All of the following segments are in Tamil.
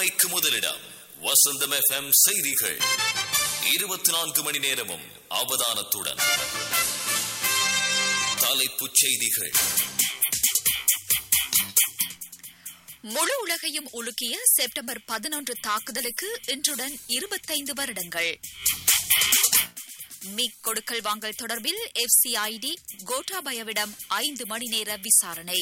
மணிக்கு முதலிடம் வசந்தம் எஃப்எம் செய்திகள் இருபத்தி நான்கு மணி நேரமும் அவதானத்துடன் தலைப்புச் செய்திகள் முழு உலகையும் உலுக்கிய செப்டம்பர் பதினொன்று தாக்குதலுக்கு இன்றுடன் இருபத்தைந்து வருடங்கள் மிக் கொடுக்கல் வாங்கல் தொடர்பில் எஃப்சிஐடி கோட்டாபயவிடம் ஐந்து மணி நேர விசாரணை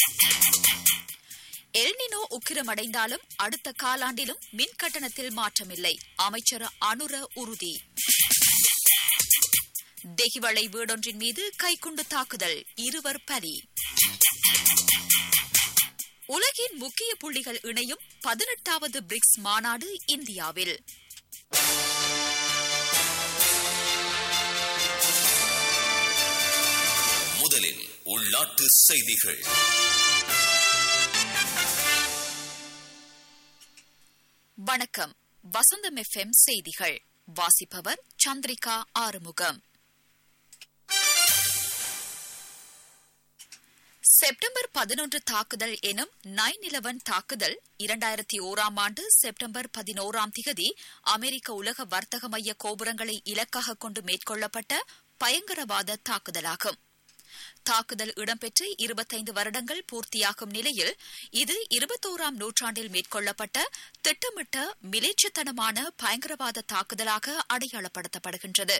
எல்னினோ உக்கிரமடைந்தாலும் அடுத்த காலாண்டிலும் மின் கட்டணத்தில் மாற்றமில்லை அமைச்சர் அனுர உறுதி தெஹிவளை வீடொன்றின் மீது கைக்குண்டு தாக்குதல் இருவர் பலி உலகின் முக்கிய புள்ளிகள் இணையும் பதினெட்டாவது பிரிக்ஸ் மாநாடு இந்தியாவில் முதலில் உள்நாட்டு செய்திகள் வணக்கம் வசந்தம் எஃப்எம் செய்திகள் வாசிப்பவர் சந்திரிகா ஆறுமுகம் செப்டம்பர் பதினொன்று தாக்குதல் எனும் நைன் இலவன் தாக்குதல் இரண்டாயிரத்தி ஓராம் ஆண்டு செப்டம்பர் பதினோராம் திகதி அமெரிக்க உலக வர்த்தக மைய கோபுரங்களை இலக்காக கொண்டு மேற்கொள்ளப்பட்ட பயங்கரவாத தாக்குதலாகும் தாக்குதல் இடம்பெற்று இருபத்தைந்து வருடங்கள் பூர்த்தியாகும் நிலையில் இது இருபத்தோராம் நூற்றாண்டில் மேற்கொள்ளப்பட்ட திட்டமிட்ட மிலேச்சத்தனமான பயங்கரவாத தாக்குதலாக அடையாளப்படுத்தப்படுகின்றது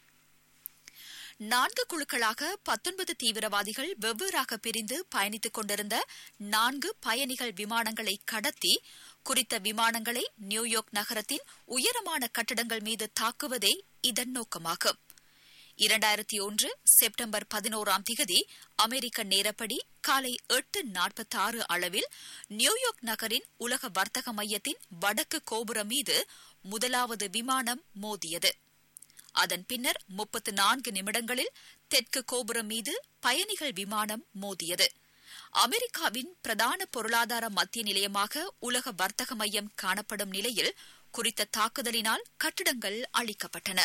நான்கு குழுக்களாக பத்தொன்பது தீவிரவாதிகள் வெவ்வேறாக பிரிந்து பயணித்துக் கொண்டிருந்த நான்கு பயணிகள் விமானங்களை கடத்தி குறித்த விமானங்களை நியூயார்க் நகரத்தின் உயரமான கட்டடங்கள் மீது தாக்குவதே இதன் நோக்கமாகும் இரண்டாயிரத்தி ஒன்று செப்டம்பர் பதினோராம் திகதி அமெரிக்க நேரப்படி காலை எட்டு நாற்பத்தாறு அளவில் நியூயார்க் நகரின் உலக வர்த்தக மையத்தின் வடக்கு கோபுரம் மீது முதலாவது விமானம் மோதியது அதன் பின்னர் முப்பத்து நான்கு நிமிடங்களில் தெற்கு கோபுரம் மீது பயணிகள் விமானம் மோதியது அமெரிக்காவின் பிரதான பொருளாதார மத்திய நிலையமாக உலக வர்த்தக மையம் காணப்படும் நிலையில் குறித்த தாக்குதலினால் கட்டிடங்கள் அழிக்கப்பட்டன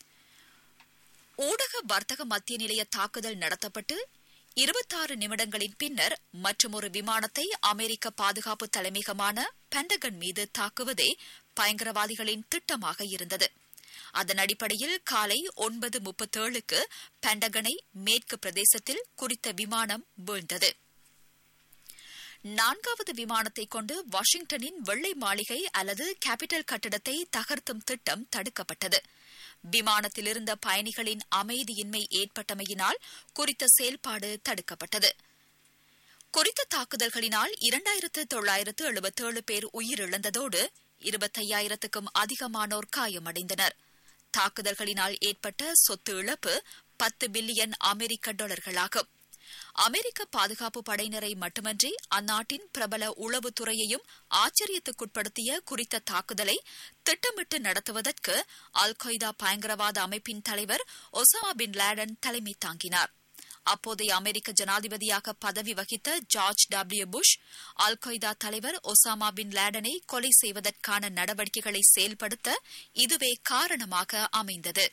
ஊடக வர்த்தக மத்திய நிலைய தாக்குதல் நடத்தப்பட்டு இருபத்தாறு நிமிடங்களின் பின்னர் மற்றொரு விமானத்தை அமெரிக்க பாதுகாப்பு தலைமையகமான பெண்டகன் மீது தாக்குவதே பயங்கரவாதிகளின் திட்டமாக இருந்தது அதன் அடிப்படையில் காலை ஒன்பது முப்பத்தேழுக்கு பெண்டகனை மேற்கு பிரதேசத்தில் குறித்த விமானம் வீழ்ந்தது நான்காவது விமானத்தை கொண்டு வாஷிங்டனின் வெள்ளை மாளிகை அல்லது கேபிட்டல் கட்டிடத்தை தகர்த்தும் திட்டம் தடுக்கப்பட்டது விமானத்தில் இருந்த பயணிகளின் அமைதியின்மை ஏற்பட்டமையினால் குறித்த செயல்பாடு தடுக்கப்பட்டது குறித்த தாக்குதல்களினால் இரண்டாயிரத்து தொள்ளாயிரத்து எழுபத்தேழு பேர் உயிரிழந்ததோடு இருபத்தையாயிரத்துக்கும் அதிகமானோர் காயமடைந்தனர் தாக்குதல்களினால் ஏற்பட்ட சொத்து இழப்பு பத்து பில்லியன் அமெரிக்க டாலர்களாகும் அமெரிக்க பாதுகாப்பு படையினரை மட்டுமன்றி அந்நாட்டின் பிரபல உளவுத்துறையையும் ஆச்சரியத்துக்குட்படுத்திய குறித்த தாக்குதலை திட்டமிட்டு நடத்துவதற்கு அல் கொய்தா பயங்கரவாத அமைப்பின் தலைவர் ஒசாமா பின் லேடன் தலைமை தாங்கினார் அப்போதைய அமெரிக்க ஜனாதிபதியாக பதவி வகித்த George W Bush Al Qaeda தலைவர் ஒசாமா பின் லேடனை கொலை செய்வதற்கான நடவடிக்கைகளை செயல்படுத்த இதுவே காரணமாக அமைந்தது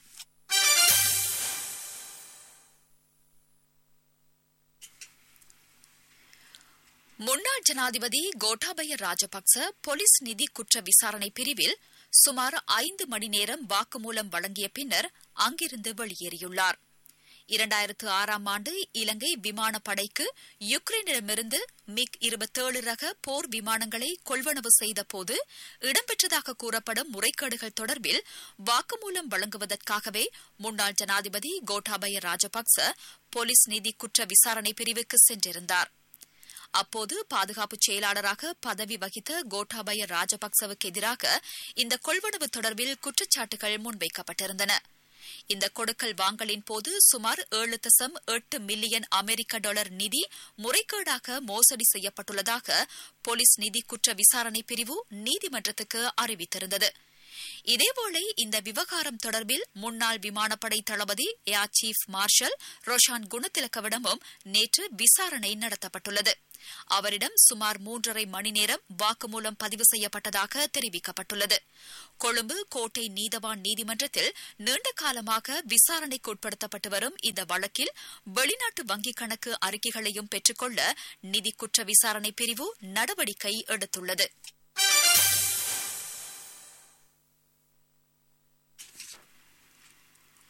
முன்னாள் ஜனாதிபதி கோட்டாபய ராஜபக்ச போலீஸ் நிதி குற்ற விசாரணை பிரிவில் சுமார் ஐந்து மணி நேரம் வாக்குமூலம் வழங்கிய பின்னர் அங்கிருந்து வெளியேறியுள்ளார் இரண்டாயிரத்து ஆறாம் ஆண்டு இலங்கை விமானப்படைக்கு யுக்ரைனிடமிருந்து மிக் இருபத்தேழு ரக போர் விமானங்களை கொள்வனவு செய்தபோது இடம்பெற்றதாக கூறப்படும் முறைகேடுகள் தொடர்பில் வாக்குமூலம் வழங்குவதற்காகவே முன்னாள் ஜனாதிபதி கோட்டாபய ராஜபக்ச போலீஸ் நிதி குற்ற விசாரணை பிரிவுக்கு சென்றிருந்தார் அப்போது பாதுகாப்பு செயலாளராக பதவி வகித்த கோட்டாபய ராஜபக்சவுக்கு எதிராக இந்த கொள்வனவு தொடர்பில் குற்றச்சாட்டுகள் முன்வைக்கப்பட்டிருந்தன இந்த கொடுக்கல் வாங்கலின் போது சுமார் ஏழு தசம் எட்டு மில்லியன் அமெரிக்க டாலர் நிதி முறைகேடாக மோசடி செய்யப்பட்டுள்ளதாக போலீஸ் நிதி குற்ற விசாரணை பிரிவு நீதிமன்றத்துக்கு அறிவித்திருந்தது இதேவேளை இந்த விவகாரம் தொடர்பில் முன்னாள் விமானப்படை தளபதி ஏர் சீஃப் மார்ஷல் ரோஷான் குணத்திலக்கவிடமும் நேற்று விசாரணை நடத்தப்பட்டுள்ளது அவரிடம் சுமார் மூன்றரை மணி நேரம் வாக்குமூலம் பதிவு செய்யப்பட்டதாக தெரிவிக்கப்பட்டுள்ளது கொழும்பு கோட்டை நீதவான் நீதிமன்றத்தில் நீண்ட காலமாக விசாரணைக்கு உட்படுத்தப்பட்டு வரும் இந்த வழக்கில் வெளிநாட்டு வங்கிக் கணக்கு அறிக்கைகளையும் பெற்றுக்கொள்ள நிதி குற்ற விசாரணை பிரிவு நடவடிக்கை எடுத்துள்ளது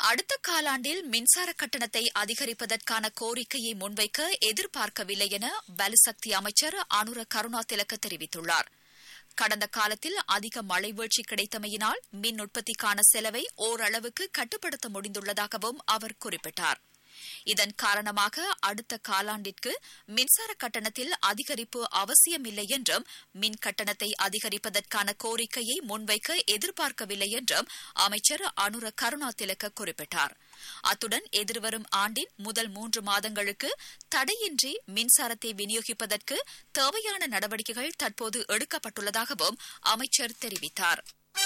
அடுத்த காலாண்டில் மின்சார கட்டணத்தை அதிகரிப்பதற்கான கோரிக்கையை முன்வைக்க எதிர்பார்க்கவில்லை என பலுசக்தி அமைச்சர் அனுர கருணா திலக்க தெரிவித்துள்ளார் கடந்த காலத்தில் அதிக மழை வீழ்ச்சி கிடைத்தமையினால் மின் உற்பத்திக்கான செலவை ஓரளவுக்கு கட்டுப்படுத்த முடிந்துள்ளதாகவும் அவர் குறிப்பிட்டார் இதன் காரணமாக அடுத்த காலாண்டிற்கு மின்சார கட்டணத்தில் அதிகரிப்பு அவசியமில்லை என்றும் மின் கட்டணத்தை அதிகரிப்பதற்கான கோரிக்கையை முன்வைக்க எதிர்பார்க்கவில்லை என்றும் அமைச்சர் அனுர கருணா திலக்க குறிப்பிட்டார் அத்துடன் எதிர்வரும் ஆண்டின் முதல் மூன்று மாதங்களுக்கு தடையின்றி மின்சாரத்தை விநியோகிப்பதற்கு தேவையான நடவடிக்கைகள் தற்போது எடுக்கப்பட்டுள்ளதாகவும் அமைச்சர் தெரிவித்தார்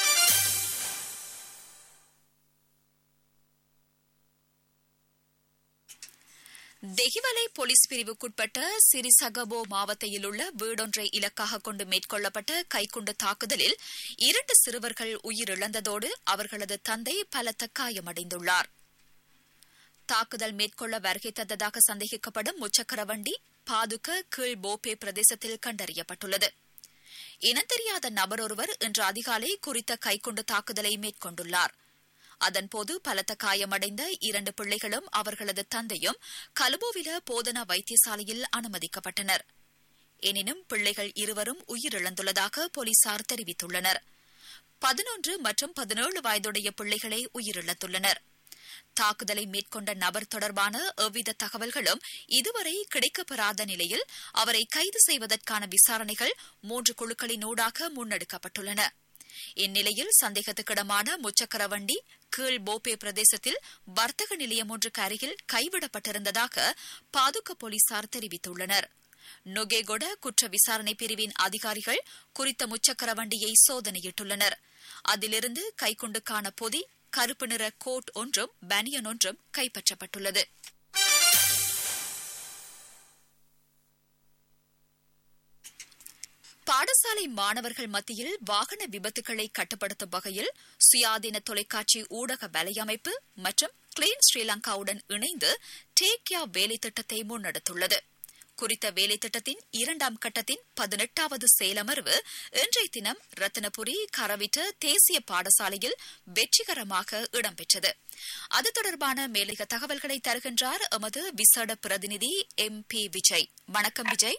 தெஹிவலை போலீஸ் பிரிவுக்குட்பட்ட சிறிசகபோ மாவட்டத்தில் உள்ள வீடொன்றை இலக்காக கொண்டு மேற்கொள்ளப்பட்ட கைக்குண்டு தாக்குதலில் இரண்டு சிறுவர்கள் உயிரிழந்ததோடு அவர்களது தந்தை பலத்த காயமடைந்துள்ளார் தாக்குதல் மேற்கொள்ள வருகை தந்ததாக சந்தேகிக்கப்படும் முச்சக்கர வண்டி பாதுக கீழ் போபே பிரதேசத்தில் கண்டறியப்பட்டுள்ளது இனந்தெரியாத நபர் ஒருவர் இன்று அதிகாலை குறித்த கைக்குண்டு தாக்குதலை மேற்கொண்டுள்ளார் அதன்போது பலத்த காயமடைந்த இரண்டு பிள்ளைகளும் அவர்களது தந்தையும் கலுபோவில போதனா வைத்தியசாலையில் அனுமதிக்கப்பட்டனர் எனினும் பிள்ளைகள் இருவரும் உயிரிழந்துள்ளதாக போலீசார் தெரிவித்துள்ளனர் பதினொன்று மற்றும் பதினேழு வயதுடைய பிள்ளைகளே உயிரிழந்துள்ளனர் தாக்குதலை மேற்கொண்ட நபர் தொடர்பான எவ்வித தகவல்களும் இதுவரை கிடைக்கப்பெறாத நிலையில் அவரை கைது செய்வதற்கான விசாரணைகள் மூன்று குழுக்களினூடாக முன்னெடுக்கப்பட்டுள்ளன இந்நிலையில் சந்தேகத்துக்கிடமான முச்சக்கர வண்டி கீழ் போபே பிரதேசத்தில் வர்த்தக நிலையம் ஒன்றுக்கு அருகில் கைவிடப்பட்டிருந்ததாக பாதுக போலீசார் தெரிவித்துள்ளனர் நொகேகொட குற்ற விசாரணை பிரிவின் அதிகாரிகள் குறித்த முச்சக்கர வண்டியை சோதனையிட்டுள்ளனர் அதிலிருந்து கைக்குண்டுக்கான பொதி கருப்பு நிற கோட் ஒன்றும் பனியன் ஒன்றும் கைப்பற்றப்பட்டுள்ளது பாடசாலை மாணவர்கள் மத்தியில் வாகன விபத்துகளை கட்டுப்படுத்தும் வகையில் சுயாதீன தொலைக்காட்சி ஊடக வலையமைப்பு மற்றும் கிளீன் ஸ்ரீலங்காவுடன் இணைந்து டேக் கேர் வேலை திட்டத்தை முன்னெடுத்துள்ளது குறித்த வேலை திட்டத்தின் இரண்டாம் கட்டத்தின் பதினெட்டாவது செயலமர்வு இன்றைய தினம் ரத்தினபுரி கரவிட்ட தேசிய பாடசாலையில் வெற்றிகரமாக இடம்பெற்றது அது தொடர்பான மேலதிக தகவல்களை தருகின்றார் எமது விசேட பிரதிநிதி எம் பி விஜய் வணக்கம் விஜய்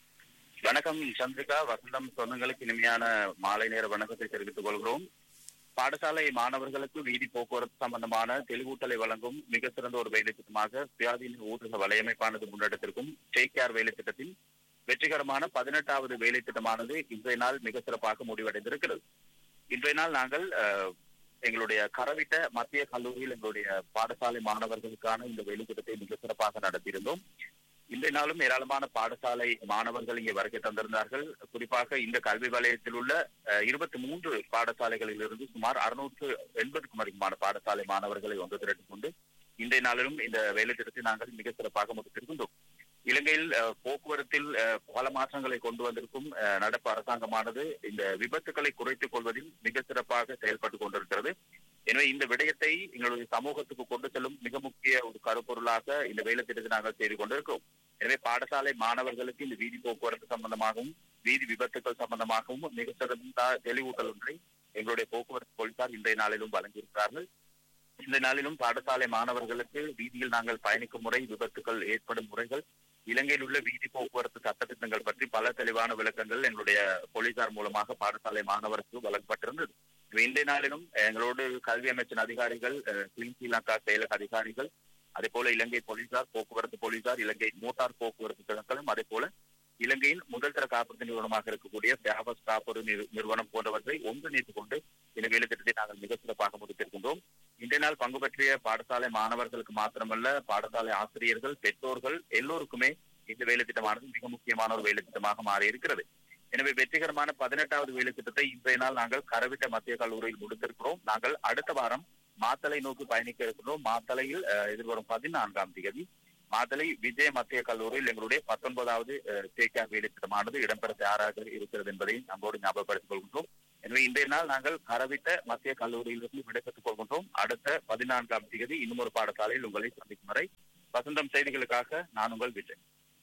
வணக்கம் சந்திரிகா வசந்தம் சொந்தங்களுக்கு இனிமையான மாலை நேர வணக்கத்தை தெரிவித்துக் கொள்கிறோம் பாடசாலை மாணவர்களுக்கு வீதி போக்குவரத்து சம்பந்தமான தெளிவூட்டலை வழங்கும் மிக சிறந்த ஒரு வேலை திட்டமாக சுயாதீன ஊடக வலையமைப்பானது முன்னெடுத்திருக்கும் டேக் கேர் வேலை திட்டத்தின் வெற்றிகரமான பதினெட்டாவது வேலை திட்டமானது இன்றைய நாள் மிக சிறப்பாக முடிவடைந்திருக்கிறது இன்றைய நாள் நாங்கள் எங்களுடைய கரவிட்ட மத்திய கல்லூரியில் எங்களுடைய பாடசாலை மாணவர்களுக்கான இந்த வேலை திட்டத்தை மிக சிறப்பாக நடத்தியிருந்தோம் இன்றைய நாளும் ஏராளமான பாடசாலை மாணவர்கள் இங்கே வருகை தந்திருந்தார்கள் குறிப்பாக இந்த கல்வி வலயத்தில் உள்ள இருபத்தி மூன்று பாடசாலைகளில் இருந்து சுமார் அறுநூற்று எண்பதுக்கும் அதிகமான பாடசாலை மாணவர்களை ஒன்று திரட்டிக் கொண்டு இன்றைய நாளிலும் இந்த வேலை திட்டத்தை நாங்கள் மிக சிறப்பாக முடித்திருக்கின்றோம் இலங்கையில் போக்குவரத்தில் பல மாற்றங்களை கொண்டு வந்திருக்கும் நடப்பு அரசாங்கமானது இந்த விபத்துக்களை குறைத்துக் கொள்வதில் மிக சிறப்பாக செயல்பட்டுக் கொண்டிருக்கிறது எனவே இந்த விடயத்தை எங்களுடைய சமூகத்துக்கு கொண்டு செல்லும் மிக முக்கிய ஒரு கருப்பொருளாக இந்த வேலை திட்டத்தை நாங்கள் செய்து கொண்டிருக்கிறோம் எனவே பாடசாலை மாணவர்களுக்கு இந்த வீதி போக்குவரத்து சம்பந்தமாகவும் வீதி விபத்துக்கள் சம்பந்தமாகவும் மிக சிறந்த தெளிவூட்டல் ஒன்றை எங்களுடைய போக்குவரத்து போலீசார் இன்றைய நாளிலும் வழங்கியிருக்கிறார்கள் இந்த நாளிலும் பாடசாலை மாணவர்களுக்கு வீதியில் நாங்கள் பயணிக்கும் முறை விபத்துக்கள் ஏற்படும் முறைகள் இலங்கையில் உள்ள வீதி போக்குவரத்து சட்டத்திட்டங்கள் பற்றி பல தெளிவான விளக்கங்கள் எங்களுடைய போலீசார் மூலமாக பாடசாலை மாணவருக்கு வழங்கப்பட்டிருந்தது இன்றைய நாளிலும் எங்களோடு கல்வி அமைச்சின் அதிகாரிகள் கிளீன் ஸ்ரீலங்கா செயலக அதிகாரிகள் அதே போல இலங்கை போலீசார் போக்குவரத்து போலீசார் இலங்கை மோட்டார் போக்குவரத்து தினங்களும் அதே போல இலங்கையின் முதல் தர காப்பீட்டு நிறுவனமாக இருக்கக்கூடிய பேவஸ் காப்பீடு நிறுவனம் போன்றவற்றை ஒன்றிணைத்துக் கொண்டு இந்த வேலை திட்டத்தை நாங்கள் மிக சிறப்பாக முடித்திருக்கின்றோம் இன்றைய நாள் பங்கு பற்றிய பாடசாலை மாணவர்களுக்கு மாத்திரமல்ல பாடசாலை ஆசிரியர்கள் பெற்றோர்கள் எல்லோருக்குமே இந்த வேலை திட்டமானது மிக முக்கியமான ஒரு வேலை திட்டமாக மாறி இருக்கிறது எனவே வெற்றிகரமான பதினெட்டாவது வேலை திட்டத்தை இன்றைய நாள் நாங்கள் கரவிட்ட மத்திய கல்லூரியில் முடித்திருக்கிறோம் நாங்கள் அடுத்த வாரம் மாத்தலை நோக்கி பயணிக்க இருக்கிறோம் மாத்தலையில் எதிர்வரும் பதினான்காம் தேதி மாத்தலை விஜய மத்திய கல்லூரியில் எங்களுடைய பத்தொன்பதாவது தேக்கா வேலை திட்டமானது இடம்பெற தயாராக இருக்கிறது என்பதை நம்மோடு ஞாபகப்படுத்திக் கொள்கின்றோம் எனவே இன்றைய நாள் நாங்கள் கரவிட்ட மத்திய கல்லூரியிலிருந்து விடைபெற்றுக் கொள்கின்றோம் அடுத்த பதினான்காம் தேதி இன்னும் ஒரு பாடசாலையில் உங்களை சந்திக்கும் வரை வசந்தம் செய்திகளுக்காக நான் உங்கள் விஜய்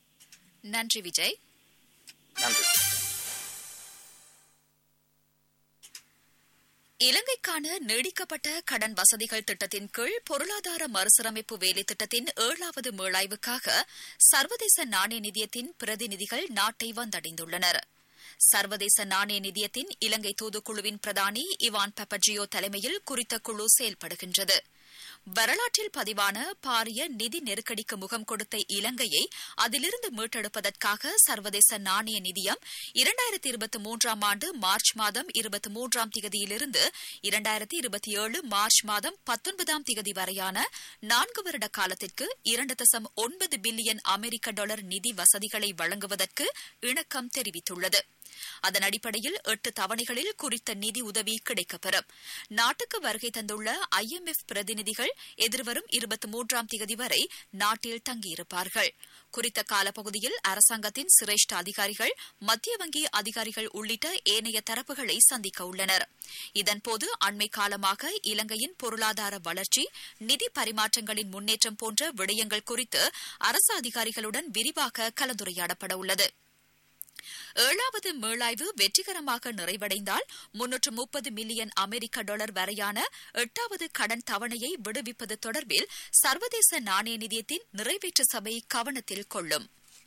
நன்றி விஜய் நன்றி இலங்கைக்கான நீடிக்கப்பட்ட கடன் வசதிகள் திட்டத்தின் கீழ் பொருளாதார மறுசீரமைப்பு வேலை திட்டத்தின் ஏழாவது மீளாய்வுக்காக சர்வதேச நாணய நிதியத்தின் பிரதிநிதிகள் நாட்டை வந்தடைந்துள்ளனர் சர்வதேச நாணய நிதியத்தின் இலங்கை தூதுக்குழுவின் பிரதானி இவான் பெப்பஜியோ தலைமையில் குறித்த குழு செயல்படுகின்றது வரலாற்றில் பதிவான பாரிய நிதி நெருக்கடிக்கு முகம் கொடுத்த இலங்கையை அதிலிருந்து மீட்டெடுப்பதற்காக சர்வதேச நாணய நிதியம் இரண்டாயிரத்தி இருபத்தி மூன்றாம் ஆண்டு மார்ச் மாதம் இருபத்தி மூன்றாம் திகதியிலிருந்து இரண்டாயிரத்தி இருபத்தி ஏழு மார்ச் மாதம் பத்தொன்பதாம் திகதி வரையான நான்கு வருட காலத்திற்கு இரண்டு தசம் ஒன்பது பில்லியன் அமெரிக்க டாலர் நிதி வசதிகளை வழங்குவதற்கு இணக்கம் தெரிவித்துள்ளது அதன் அடிப்படையில் எட்டு தவணைகளில் குறித்த நிதி உதவி கிடைக்கப்பெறும் நாட்டுக்கு வருகை தந்துள்ள ஐஎம்எஃப் பிரதிநிதிகள் எதிர்வரும் இருபத்தி மூன்றாம் தேதி வரை நாட்டில் தங்கியிருப்பார்கள் குறித்த காலப்பகுதியில் அரசாங்கத்தின் சிரேஷ்ட அதிகாரிகள் மத்திய வங்கி அதிகாரிகள் உள்ளிட்ட ஏனைய தரப்புகளை சந்திக்க உள்ளனர் இதன்போது அண்மை காலமாக இலங்கையின் பொருளாதார வளர்ச்சி நிதி பரிமாற்றங்களின் முன்னேற்றம் போன்ற விடயங்கள் குறித்து அரசு அதிகாரிகளுடன் விரிவாக கலந்துரையாடப்பட உள்ளது ஏழாவது மீளாய்வு வெற்றிகரமாக நிறைவடைந்தால் முன்னூற்று முப்பது மில்லியன் அமெரிக்க டாலர் வரையான எட்டாவது கடன் தவணையை விடுவிப்பது தொடர்பில் சர்வதேச நாணய நிதியத்தின் நிறைவேற்று சபை கவனத்தில் கொள்ளும்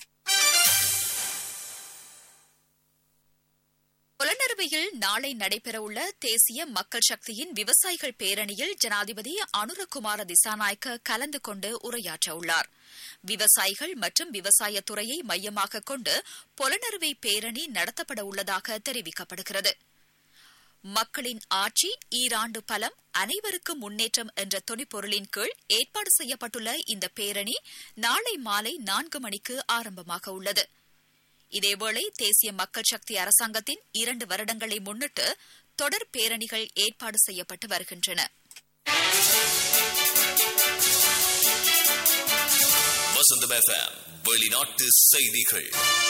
புலனறுவையில் நாளை நடைபெறவுள்ள தேசிய மக்கள் சக்தியின் விவசாயிகள் பேரணியில் ஜனாதிபதி அனுரகுமார திசாநாயக்க கலந்து கொண்டு உரையாற்ற உள்ளார் விவசாயிகள் மற்றும் விவசாயத் துறையை மையமாக கொண்டு புலனறுவை பேரணி நடத்தப்பட உள்ளதாக தெரிவிக்கப்படுகிறது மக்களின் ஆட்சி ஈராண்டு பலம் அனைவருக்கும் முன்னேற்றம் என்ற துணிப்பொருளின் கீழ் ஏற்பாடு செய்யப்பட்டுள்ள இந்த பேரணி நாளை மாலை நான்கு மணிக்கு ஆரம்பமாக உள்ளது இதேவேளை தேசிய மக்கள் சக்தி அரசாங்கத்தின் இரண்டு வருடங்களை முன்னிட்டு தொடர் பேரணிகள் ஏற்பாடு செய்யப்பட்டு வருகின்றன வசந்தம் எஃப்எம் வெளிநாட்டு செய்திகள்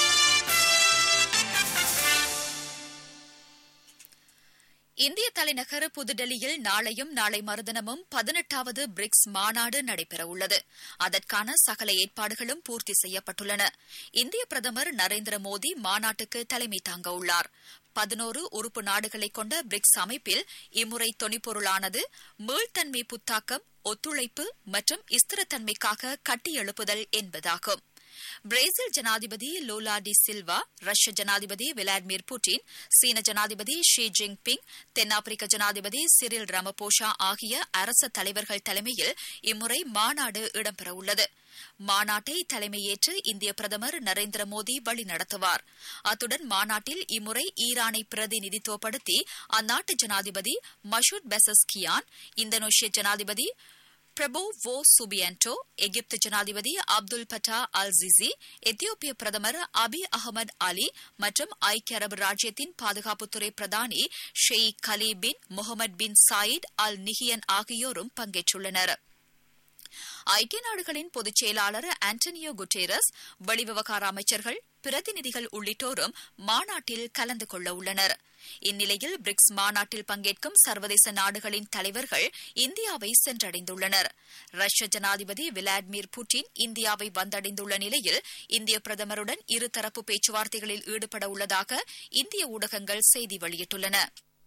இந்திய தலைநகர் புதுடெல்லியில் நாளையும் நாளை மறுதினமும் பதினெட்டாவது பிரிக்ஸ் மாநாடு நடைபெறவுள்ளது அதற்கான சகல ஏற்பாடுகளும் பூர்த்தி செய்யப்பட்டுள்ளன இந்திய பிரதமர் நரேந்திர மோடி மாநாட்டுக்கு தலைமை தாங்க உள்ளார் பதினோரு உறுப்பு நாடுகளை கொண்ட பிரிக்ஸ் அமைப்பில் இம்முறை தொனிப்பொருளானது மீள்தன்மை புத்தாக்கம் ஒத்துழைப்பு மற்றும் ஸ்திரத்தன்மைக்காக கட்டியெழுப்புதல் என்பதாகும் பிரேசில் ஜனாதிபதி லூலா டி சில்வா ரஷ்ய ஜனாதிபதி விளாடிமிர் புட்டின் சீன ஜனாதிபதி ஷி ஜின்பிங் தென்னாப்பிரிக்க ஜனாதிபதி சிரில் ரமபோஷா ஆகிய அரச தலைவர்கள் தலைமையில் இம்முறை மாநாடு இடம்பெறவுள்ளது மாநாட்டை தலைமையேற்று இந்திய பிரதமர் நரேந்திர மோடி வழிநடத்துவார் அத்துடன் மாநாட்டில் இம்முறை ஈரானை பிரதிநிதித்துவப்படுத்தி அந்நாட்டு ஜனாதிபதி மஷூத் பெசஸ்கியான் இந்தோனேஷிய ஜனாதிபதி பிரபோ வோ சுபியன்டோ எகிப்து ஜனாதிபதி அப்துல் பட்டா அல் ஜிசி எத்தியோப்பிய பிரதமர் அபி அகமது அலி மற்றும் ஐக்கிய அரபு ராஜ்யத்தின் பாதுகாப்புத்துறை பிரதானி ஷெய்க் கலி பின் முகமது பின் சாயிட் அல் நிஹியன் ஆகியோரும் பங்கேற்றுள்ளனா் ஐக்கிய நாடுகளின் பொதுச் செயலாளர் ஆண்டனியோ குட்டேரஸ் வெளிவிவகார அமைச்சர்கள் பிரதிநிதிகள் உள்ளிட்டோரும் மாநாட்டில் கலந்து கொள்ள உள்ளனர் இந்நிலையில் பிரிக்ஸ் மாநாட்டில் பங்கேற்கும் சர்வதேச நாடுகளின் தலைவர்கள் இந்தியாவை சென்றடைந்துள்ளனர் ரஷ்ய ஜனாதிபதி விளாடிமிர் புட்டின் இந்தியாவை வந்தடைந்துள்ள நிலையில் இந்திய பிரதமருடன் இருதரப்பு பேச்சுவார்த்தைகளில் ஈடுபட உள்ளதாக இந்திய ஊடகங்கள் செய்தி வெளியிட்டுள்ளன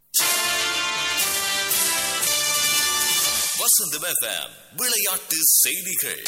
வசந்தம் எஃப்எம் விளையாட்டு செய்திகள்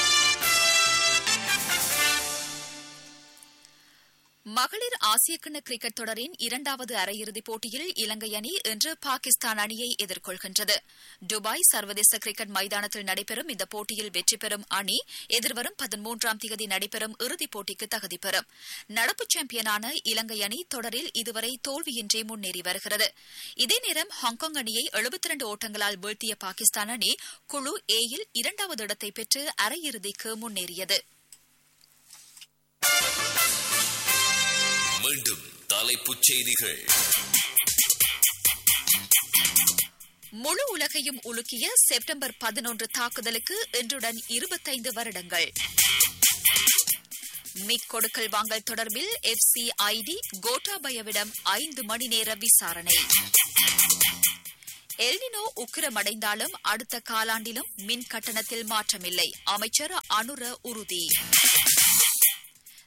மகளிர் ஆசியக்கிண்ண கிரிக்கெட் தொடரின் இரண்டாவது அரையிறுதிப் போட்டியில் இலங்கை அணி இன்று பாகிஸ்தான் அணியை எதிர்கொள்கின்றது துபாய் சர்வதேச கிரிக்கெட் மைதானத்தில் நடைபெறும் இந்த போட்டியில் வெற்றி பெறும் அணி எதிர்வரும் பதிமூன்றாம் தேதி நடைபெறும் இறுதிப் போட்டிக்கு தகுதி பெறும் நடப்பு சாம்பியனான இலங்கை அணி தொடரில் இதுவரை தோல்வியின்றி முன்னேறி வருகிறது இதே நேரம் ஹாங்காங் அணியை எழுபத்தி இரண்டு ஓட்டங்களால் வீழ்த்திய பாகிஸ்தான் அணி குழு ஏயில் இரண்டாவது இடத்தை பெற்று அரையிறுதிக்கு முன்னேறியது மீண்டும் தலைப்புச் செய்திகள் முழு உலகையும் உலுக்கிய செப்டம்பர் பதினொன்று தாக்குதலுக்கு இன்றுடன் இருபத்தைந்து வருடங்கள் மிக் கொடுக்கல் வாங்கல் தொடர்பில் எஃப்சிஐடி கோட்டாபயவிடம் ஐந்து மணி நேர விசாரணை எல்னினோ உக்கிரமடைந்தாலும் அடுத்த காலாண்டிலும் மின் கட்டணத்தில் மாற்றமில்லை அமைச்சர் அனுர உறுதி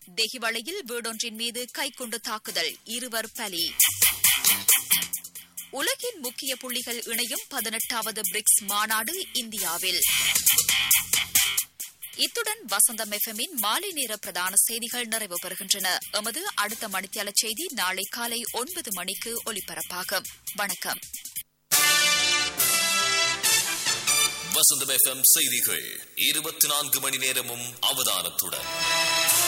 தெஹிவளையில் வீடொன்றின் மீது கைக்குண்டு தாக்குதல் இருவர் பலி உலகின் முக்கிய புள்ளிகள் இணையும் பதினெட்டாவது பிரிக்ஸ் மாநாடு இந்தியாவில் இத்துடன் வசந்தம் எஃப்எம்மின் மாலை நேர பிரதான செய்திகள் நிறைவு பெறுகின்றன எமது அடுத்த மணித்தியால செய்தி நாளை காலை ஒன்பது மணிக்கு ஒலிபரப்பாகும் வணக்கம் வசந்தம் எஃப்எம் செய்திகள் இருபத்தி நான்கு மணி நேரமும் அவதானத்துடன்